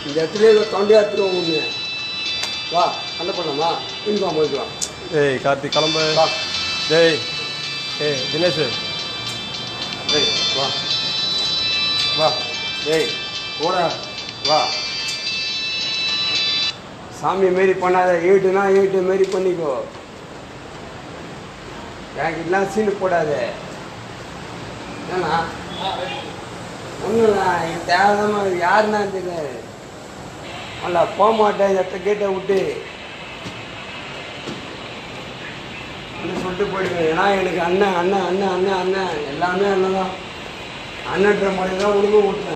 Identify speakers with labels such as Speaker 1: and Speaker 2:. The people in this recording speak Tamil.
Speaker 1: இந்த இடத்துல ஏதோ தொண்டையா திரும்ப ஒன்று வா சண்டை பண்ணலாமா யூனிஃபார்ம் போய்க்கலாம்
Speaker 2: ஏய் கார்த்தி கிளம்பு
Speaker 1: வா
Speaker 2: டேய் ஏய் தினேஷ்
Speaker 1: டேய் வா வா டேய் போடா வா சாமி மாரி பண்ணாத ஏட்டுனா ஏட்டு மாரி பண்ணிக்கோ எனக்குலாம் சீனு போடாத என்னண்ணா ஒன்றுண்ணா இது தேவைதாம்மா இது யாருன்னா தெரியாது அல்ல போக மாட்டேன் எத்த கேட்டை விட்டு அப்படின்னு சொல்லிட்டு போயிடுவேன் ஏன்னா எனக்கு அண்ணன் அண்ணன் அண்ணன் அண்ணன் அண்ணன் எல்லாமே அண்ணன் தான் அண்ணன்ற மாதிரி தான் உனக்கும் விட்டுறேன்